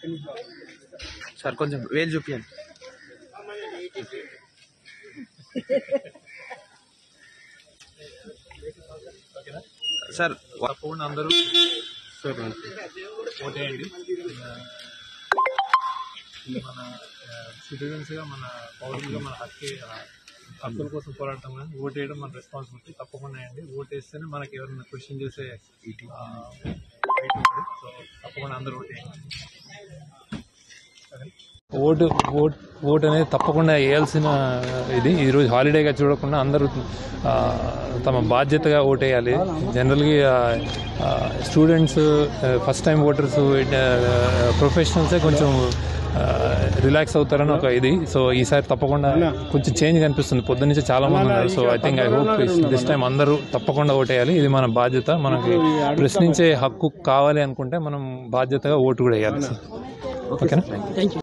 Sir కొంచెం వేలు చూపించండి సార్ తప్పకుండా అందరూ ఓటేయండి ఇది మన సిటిజన్స్ గా మన పౌరులుగా మన హక్కు హక్కుల కోసం పోరాడటం కానీ ఓటేయడం మన రెస్పాన్సిబిలిటీ తప్పకుండా వేయండి ఓటేస్తేనే మనకి ఎవరైనా క్వశ్చన్ చేసే ఆ, right ఉంటుంది. సో తప్పకుండా అందరూ ఓటేయండి ఓటు ఓట్ ఓట్ అనేది తప్పకుండా వేయాల్సిన ఇది ఈరోజు హాలిడేగా చూడకుండా అందరూ ఆ, తమ బాధ్యతగా ఓటేయాలి జనరల్గా స్టూడెంట్స్ ఫస్ట్ టైం ఓటర్స్ ప్రొఫెషనల్సే కొంచెం రిలాక్స్ అవుతారని ఒక ఇది సో ఈసారి తప్పకుండా కొంచెం చేంజ్ కనిపిస్తుంది పొద్దున్న నుంచి చాలా మంది ఉన్నారు so I think I hope this time అందరూ తప్పకుండా ఓటేయాలి ఇది మన బాధ్యత మనకి ప్రశ్నించే హక్కు కావాలి అనుకుంటే మనం బాధ్యతగా ఓటు కూడా వేయాలి ఓకేనా